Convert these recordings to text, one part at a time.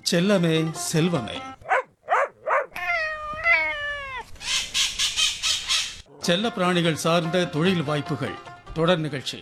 செல்லமே செல்வமே செல்ல பிராணிகள் சார்ந்த தொழில் வாய்ப்புகள் தொடர் நிகழ்ச்சி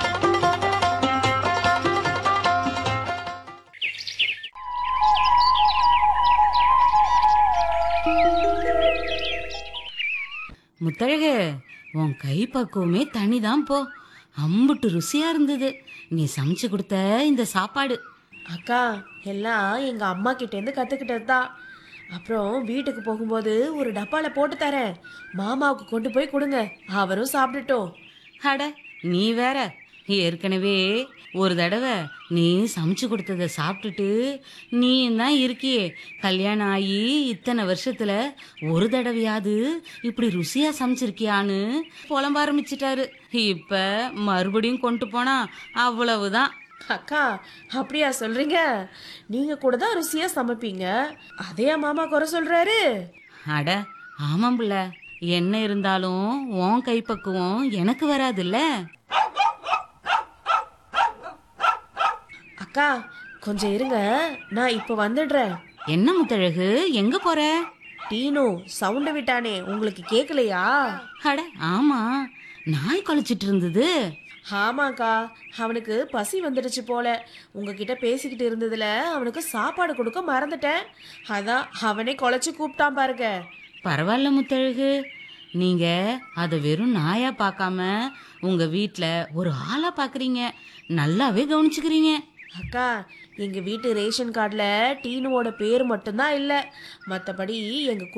முத்தழகு உன் கை பக்குவமே தனிதான் போ அம்புட்டு ருசியா இருந்தது நீ சமைச்சு கொடுத்த இந்த சாப்பாடு அக்கா எல்லாம் எங்க அம்மா கிட்ட இருந்து கத்துக்கிட்டது தான் அப்புறம் வீட்டுக்கு போகும்போது ஒரு டப்பால போட்டு தரேன் மாமாவுக்கு கொண்டு போய் கொடுங்க அவரும் சாப்பிட்டுட்டோம் அட நீ வேற ஏற்கனவே ஒரு தடவை நீ சமைச்சு கொடுத்தத சாப்பிட்டுட்டு நீ தான் இருக்கியே கல்யாணம் ஆகி இத்தனை வருஷத்துல ஒரு தடவையாவது இப்படி ருசியா சமைச்சிருக்கியான்னு புலம்ப ஆரம்பிச்சிட்டாரு இப்ப மறுபடியும் கொண்டு போனா அவ்வளவுதான் அக்கா அப்படியா சொல்றீங்க நீங்க கூட தான் ருசியா சமைப்பீங்க அதையா மாமா குறை சொல்றாரு அட ஆமாம் புள்ள என்ன இருந்தாலும் உன் கைப்பக்குவம் எனக்கு வராதுல்ல அக்கா கொஞ்சம் இருங்க நான் இப்போ வந்துடுறேன் என்ன முத்தழகு எங்க போற டீனு சவுண்டு விட்டானே உங்களுக்கு கேட்கலையா அட ஆமா நாய் கழிச்சிட்டு இருந்தது ஆமாக்கா அவனுக்கு பசி வந்துடுச்சு போல உங்ககிட்ட பேசிக்கிட்டு இருந்ததுல அவனுக்கு சாப்பாடு கொடுக்க மறந்துட்டேன் அதான் அவனே குலைச்சு கூப்பிட்டான் பாருங்க பரவாயில்ல முத்தழகு நீங்க அதை வெறும் நாயா பார்க்காம உங்க வீட்ல ஒரு ஆளா பாக்குறீங்க நல்லாவே கவனிச்சுக்கிறீங்க அக்கா எங்க வீட்டு ரேஷன் கார்டில் டீனுவோட பேர் மட்டும்தான் இல்லை மற்றபடி எங்க